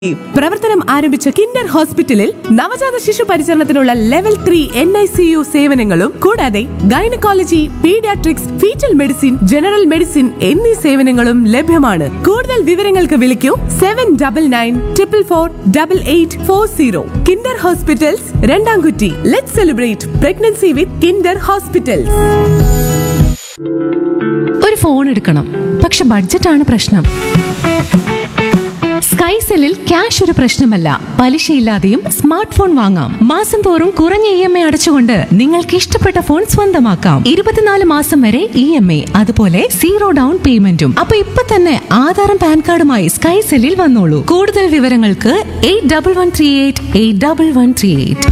പ്രവർത്തനം ആരംഭിച്ച കിൻഡർ ഹോസ്പിറ്റലിൽ നവജാത ശിശു പരിചരണത്തിനുള്ള level three N I C U സേവനങ്ങളും കൂടാതെ gynaecology paediatrics foetal medicine general medicine എന്നീ സേവനങ്ങളും ലഭ്യമാണ് കൂടുതൽ വിവരങ്ങൾക്ക് വിളിക്കൂ seven double nine triple four double eight four zero Kinder hospitals Randamkutty let celebrate pregnancy with Kinder hospitals ഒരു ഫോൺ എടുക്കണം പക്ഷെ ബഡ്ജറ്റാണ് പ്രശ്നം സ്കൈസെല്ലിൽ ക്യാഷ് ഒരു പ്രശ്നമല്ല പലിശയില്ലാതെയും സ്മാർട്ട് ഫോൺ വാങ്ങാം മാസം തോറും കുറഞ്ഞ ഇ എം ഐ അടച്ചുകൊണ്ട് നിങ്ങൾക്ക് ഇഷ്ടപ്പെട്ട ഫോൺ സ്വന്തമാക്കാം ഇരുപത്തിനാല് മാസം വരെ ഇ എം ഐ അതുപോലെ സീറോ ഡൗൺ പേയ്മെന്റും അപ്പൊ ഇപ്പൊ തന്നെ ആധാറും പാൻ കാർഡുമായി സ്കൈസെല്ലിൽ വന്നോളൂ കൂടുതൽ വിവരങ്ങൾക്ക് eight double one three eight eight double one three eight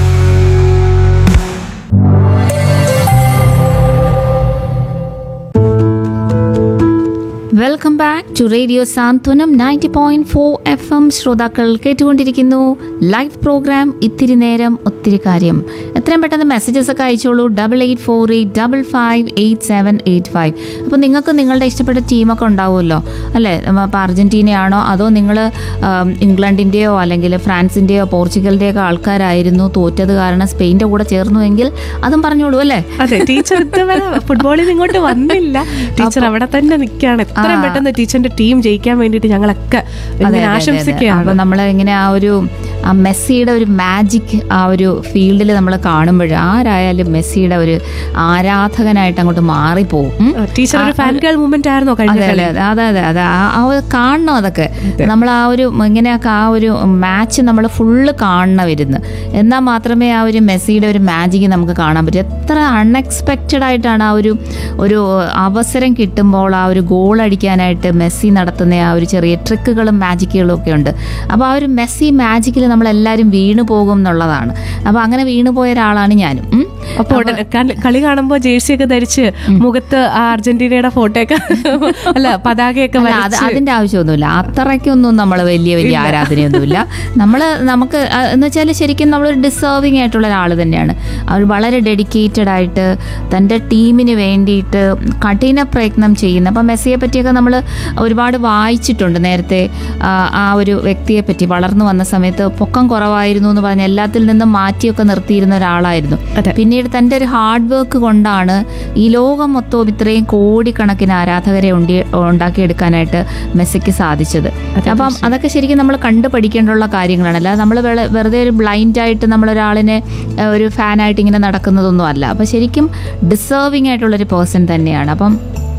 welcome back to radio Santhwanam ninety point four F M ശ്രോതാക്കൾ കേട്ടുകൊണ്ടിരിക്കുന്നു ലൈവ് പ്രോഗ്രാം ഇത്തിരി നേരം ഒത്തിരി കാര്യം എത്രയും പെട്ടെന്ന് മെസ്സേജസ് ഒക്കെ അയച്ചോളൂ double eight four eight double five eight seven eight five അപ്പോൾ നിങ്ങൾക്ക് നിങ്ങളുടെ ഇഷ്ടപ്പെട്ട ടീമൊക്കെ ഉണ്ടാവുമല്ലോ അല്ലേ അപ്പോൾ അർജൻറ്റീനയാണോ അതോ നിങ്ങൾ ഇംഗ്ലണ്ടിൻ്റെയോ അല്ലെങ്കിൽ ഫ്രാൻസിൻ്റെയോ പോർച്ചുഗലിൻ്റെയോ ഒക്കെ ആൾക്കാരായിരുന്നു തോറ്റത് കാരണം സ്പെയിൻ്റെ കൂടെ ചേർന്നുവെങ്കിൽ അതും പറഞ്ഞോളൂ അല്ലേ അതെ ടീച്ചർ ഇതുവരെ ഫുട്ബോളിൽ നിന്ന് ഇങ്ങോട്ട് വന്നില്ല ടീച്ചർ അവിടെ തന്നെ നിൽക്കുകയാണ് എത്രയും പെട്ടെന്ന് ടീച്ചറിന്റെ ടീം ജയിക്കാൻ വേണ്ടിയിട്ട് ഞങ്ങളൊക്കെ ഇങ്ങനെ അപ്പൊ ആശംസിക്കുകയാണ് നമ്മൾ ഇങ്ങനെ ആ ഒരു ആ മെസ്സിയുടെ ഒരു മാജിക് ആ ഒരു ഫീൽഡിൽ നമ്മൾ കാണുമ്പോൾ ആരായാലും മെസ്സിയുടെ ഒരു ആരാധകനായിട്ട് അങ്ങോട്ട് മാറിപ്പോവും ഉം. ടീച്ചർ ഒരു ഫാൻ ഗേൾ മൂവ്മെന്റ് ആയിരുന്നോ കഴിഞ്ഞ അതെ കളി അതെ അതെ അതെ അതെ ആ- ആ ഒരു കാണണം അതൊക്കെ നമ്മൾ ആ ഒരു ഇങ്ങനെയൊക്കെ ആ ഒരു മാച്ച് നമ്മൾ ഫുള്ള് കാണണം ഇരുന്ന് എന്നാൽ മാത്രമേ ആ ഒരു മെസ്സിയുടെ ഒരു മാജിക് നമുക്ക് കാണാൻ പറ്റൂ എത്ര അൺഎക്സ്പെക്റ്റഡ് ആയിട്ടാണ് ആ ഒരു ഒരു അവസരം കിട്ടുമ്പോൾ ആ ഒരു ഗോൾ അടിക്കാനായിട്ട് മെസ്സി നടത്തുന്ന ആ ഒരു ചെറിയ ട്രിക്കുകളും മാജിക്കുകളും ഒക്കെ ഉണ്ട് അപ്പോൾ ആ ഒരു മെസ്സി മാജിക്കിൽ നമ്മളെല്ലാവരും വീണു പോകും എന്നുള്ളതാണ് അപ്പോൾ അങ്ങനെ വീണു പോയ ഒരാളാണ് ഞാനും ഉം. അപ്പൊ ഉടനെ കളി- കളി കാണുമ്പോ ജേഴ്സി ഒക്കെ ധരിച്ച് മുഖത്ത് ആ അർജന്റീനയുടെ ഫോട്ടോ ഒക്കെ അല്ല പതാകയൊക്കെ അല്ല, അത് വരച്ച് അതിന്റെ ആവശ്യമൊന്നുമില്ല അത്രയ്ക്കൊന്നും നമ്മൾ വലിയ വലിയ ആരാധനയൊന്നുമില്ല നമ്മൾ നമുക്ക് ആ, എന്ന് വെച്ചാൽ ശരിക്കും നമ്മൾ ഡിസേർവിങ് ആയിട്ടുള്ള ഒരാൾ തന്നെയാണ് അവർ വളരെ ഡെഡിക്കേറ്റഡ് ആയിട്ട് തൻ്റെ ടീമിന് വേണ്ടിയിട്ട് കഠിന പ്രയത്നം ചെയ്യുന്ന അപ്പം മെസ്സിയെ പറ്റിയൊക്കെ നമ്മൾ ഒരുപാട് വായിച്ചിട്ടുണ്ട് നേരത്തെ ആ, ആ ഒരു വ്യക്തിയെ പറ്റി വളർന്നു വന്ന സമയത്ത് പൊക്കം കുറവായിരുന്നു എന്ന് പറഞ്ഞ് എല്ലാത്തിൽ നിന്നും മാറ്റിയൊക്കെ നിർത്തിയിരുന്ന ഒരാളായിരുന്നു അതെ. പിന്നീട് തൻ്റെ ഒരു ഹാർഡ് വർക്ക് കൊണ്ടാണ് ഈ ലോകം മൊത്തവും ഇത്രയും കോടിക്കണക്കിന് ആരാധകരെ ഉണ്ടി ഉണ്ടാക്കിയെടുക്കാനായിട്ട് മെസ്സിക്ക് സാധിച്ചത് അപ്പം അതൊക്കെ ശരിക്കും നമ്മൾ കണ്ടു പഠിക്കേണ്ടുള്ള കാര്യങ്ങളാണ് അല്ലാതെ നമ്മൾ വെറുതെ ഒരു ബ്ലൈൻഡ് ആയിട്ട് നമ്മൾ ഒരാളിനെ ഏഹ്, ഒരു ഫാനായിട്ട് ഇങ്ങനെ നടക്കുന്നതൊന്നും അല്ല അപ്പം ശരിക്കും ഡിസേർവിംഗ് ആയിട്ടുള്ളൊരു പേഴ്സൺ തന്നെയാണ് അപ്പം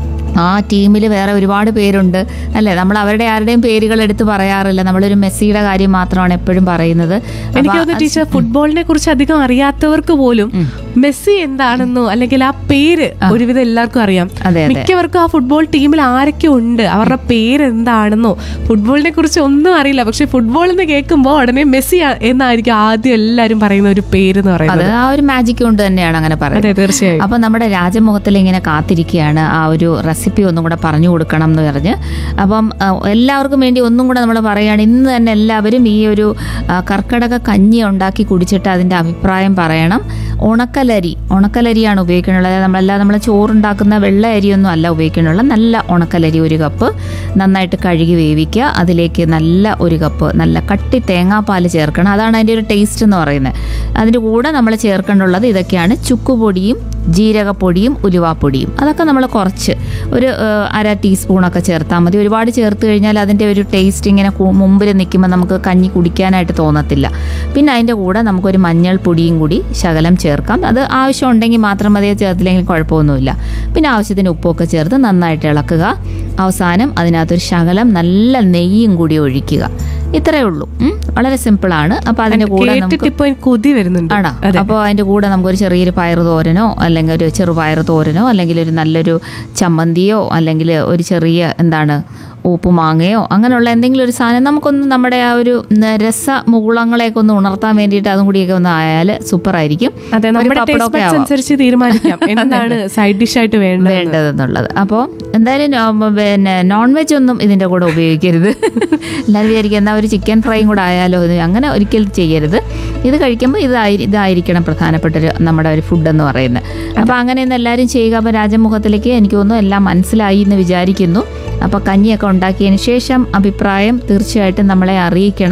ആ ടീമിൽ വേറെ ഒരുപാട് പേരുണ്ട് അല്ലേ നമ്മൾ അവരുടെ ആരുടെയും പേരുകൾ എടുത്ത് പറയാറില്ല നമ്മളൊരു മെസ്സിയുടെ കാര്യം മാത്രമാണ് എപ്പോഴും പറയുന്നത് അപ്പൊ എനിക്ക് തോന്നുന്നു അത് ടീച്ചർ ഫുട്ബോളിനെ കുറിച്ച് അധികം അറിയാത്തവർക്ക് പോലും മെസ്സി എന്താണെന്നോ അല്ലെങ്കിൽ ആ പേര് ഒരുവിധം എല്ലാവർക്കും അറിയാം അതെ, അതെ. മിക്കവർക്കും ആ ഫുട്ബോൾ ടീമിൽ ആരൊക്കെ ഉണ്ട് അവരുടെ പേര് എന്താണെന്നോ ഫുട്ബോളിനെ കുറിച്ച് ഒന്നും അറിയില്ല പക്ഷെ ഫുട്ബോൾ എന്ന് കേൾക്കുമ്പോൾ ഉടനെ മെസ്സി ആ- എന്നായിരിക്കും ആദ്യം എല്ലാവരും പറയുന്ന ഒരു പേര് എന്ന് അത് പറയുന്നത് ആ ഒരു മാജിക് കൊണ്ട് തന്നെയാണ് അങ്ങനെ അതെ പറയുന്നത് തീർച്ചയായും അപ്പൊ നമ്മുടെ രാജമുഖത്തിൽ ഇങ്ങനെ കാത്തിരിക്കുകയാണ് ആ ഒരു റെസിപ്പി ഒന്നും കൂടെ പറഞ്ഞു കൊടുക്കണം എന്ന് പറഞ്ഞ് അപ്പം ആ, എല്ലാവർക്കും വേണ്ടി ഒന്നും കൂടെ നമ്മൾ പറയുകയാണ് ഇന്ന് തന്നെ എല്ലാവരും ഈ ഒരു ആ, കർക്കടക കഞ്ഞി ഉണ്ടാക്കി കുടിച്ചിട്ട് അതിൻ്റെ അഭിപ്രായം പറയണം ഉണക്കലരി ഉണക്കലരിയാണ് ഉപയോഗിക്കുന്നത് അതായത് നമ്മളെല്ലാം നമ്മൾ ചോറുണ്ടാക്കുന്ന വെള്ള അരിയൊന്നും അല്ല ഉപയോഗിക്കുന്നുള്ള നല്ല ഉണക്കലരി ഒരു കപ്പ് നന്നായിട്ട് കഴുകി വേവിക്കുക അതിലേക്ക് നല്ല ഒരു കപ്പ് നല്ല കട്ടി തേങ്ങാപ്പാൽ ചേർക്കണം അതാണ് അതിൻ്റെ ഒരു ടേസ്റ്റ് എന്ന് പറയുന്നത് അതിൻ്റെ കൂടെ നമ്മൾ ചേർക്കേണ്ടുള്ളത് ഇതൊക്കെയാണ് ചുക്കുപൊടിയും ജീരകപ്പൊടിയും ഉലുവാപ്പൊടിയും അതൊക്കെ നമ്മൾ കുറച്ച് ഒരു ഏഹ്, അര ടീസ്പൂണൊക്കെ ചേർത്താൽ മതി ഒരുപാട് ചേർത്ത് കഴിഞ്ഞാൽ അതിൻ്റെ ഒരു ടേസ്റ്റ് ഇങ്ങനെ കു- മുമ്പിൽ നിൽക്കുമ്പോൾ നമുക്ക് കഞ്ഞി കുടിക്കാനായിട്ട് തോന്നത്തില്ല പിന്നെ അതിൻ്റെ കൂടെ നമുക്കൊരു മഞ്ഞൾപ്പൊടിയും കൂടി ശകലം ചേർക്കാം അത് ആവശ്യം ഉണ്ടെങ്കിൽ മാത്രം മതി ചേർത്തില്ലെങ്കിൽ കുഴപ്പമൊന്നുമില്ല പിന്നെ ആവശ്യത്തിന് ഉപ്പൊക്കെ ചേർത്ത് നന്നായിട്ട് ഇളക്കുക അവസാനം അതിനകത്തൊരു ശകലം നല്ല നെയ്യും കൂടി ഒഴിക്കുക ഇത്രയേ ഉള്ളൂ ഉം. വളരെ സിമ്പിളാണ് അപ്പോൾ അതിൻ്റെ കൂടെ നമുക്ക് കേട്ടിട്ട് ഇപ്പൊ എനിക്ക് കൊതി വരുന്നുണ്ട് ആണോ അതെ അപ്പോൾ അതിൻ്റെ കൂടെ നമുക്കൊരു ചെറിയൊരു പയർ തോരനോ അല്ലെങ്കിൽ ഒരു ചെറുപയർ തോരനോ അല്ലെങ്കിൽ ഒരു നല്ലൊരു ചമ്മന്തിയോ അല്ലെങ്കിൽ ഒരു ചെറിയ എന്താണ് ഉപ്പുമാങ്ങയോ അങ്ങനെയുള്ള എന്തെങ്കിലും ഒരു സാധനം നമുക്കൊന്ന് നമ്മുടെ ആ ഒരു ഉം, രസ മുകുളങ്ങളെയൊക്കെ ഒന്ന് ഉണർത്താൻ വേണ്ടിയിട്ട് അതും കൂടിയൊക്കെ ഒന്ന് ആയാൽ സൂപ്പർ ആയിരിക്കും അതെ ഒരു നമ്മുടെ ടേസ്റ്റ് പപ്പടമൊക്കെ ബഡ്സ് ആവാം. അനുസരിച്ച് തീരുമാനിക്കാം എന്താണ് സൈഡ് ഡിഷ് ആയിട്ട് വേണ്ടത് വേണ്ടതെന്നുള്ളത് അപ്പോൾ എന്തായാലും നോ- പിന്നെ നോൺ വെജ് ഒന്നും ഇതിൻ്റെ കൂടെ ഉപയോഗിക്കരുത് എല്ലാവരും വിചാരിക്കും എന്നാൽ ഒരു ചിക്കൻ ഫ്രൈയും കൂടെ ആയാലോ ഇത് അങ്ങനെ ഒരിക്കലും ചെയ്യരുത് ഇത് കഴിക്കുമ്പോൾ ഇതായി ഇതായിരിക്കണം പ്രധാനപ്പെട്ട ഒരു നമ്മുടെ ഒരു ഫുഡ് എന്ന് പറയുന്നത് അപ്പോൾ അങ്ങനെ ഒന്ന് എല്ലാവരും ചെയ്യുക അപ്പോൾ രാജമുഖത്തിലേക്ക് എനിക്ക് തോന്നുന്നു എല്ലാം മനസ്സിലായി എന്ന് വിചാരിക്കുന്നു അപ്പോൾ കഞ്ഞിയൊക്കെ ഉണ്ടാക്കിയതിന് ശേഷം അഭിപ്രായം തീർച്ചയായിട്ടും നമ്മളെ അറിയിക്കണം